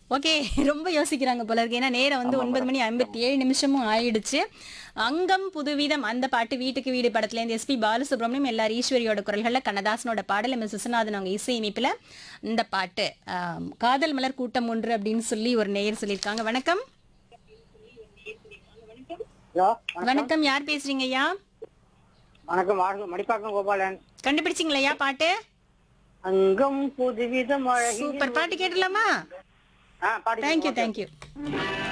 okay ரொம்ப யோசிக்கிறாங்க போல இருக்கு ஏன்னா நேரம் வந்து ஒன்பது மணி ஐம்பத்தி ஏழு நிமிஷமும் ஆயிடுச்சு அங்கம் புதுவிதம் அந்த பாட்டு வீட்டுக்கு வீடு படத்துல இருந்து எஸ்பி பாலசுப்ரமணியம் எல்லார் ஈஸ்வரியோட குரல்கள்ல கண்ணதாசனோட பாடல் எம் எஸ் விஸ்வநாதன் அவங்க இசையமைப்புல இந்த பாட்டு ஆம், காதல் மலர் கூட்டம் ஒன்று அப்படின்னு சொல்லி ஒரு நேயர் சொல்லியிருக்காங்க வணக்கம் ஹலோ வணக்கம் யார் பேசுறீங்க ஐயா வணக்கம் வாழ்க மடிப்பாக்கம் கோபாலன் கண்டுபிடிச்சிங்களா ஐயா பாட்டு அங்கம் புதுவிதம் அழகி சூப்பர் பாட்டு கேட்டலாமா ஆ பாடி தேங்க்யூ தேங்க்யூ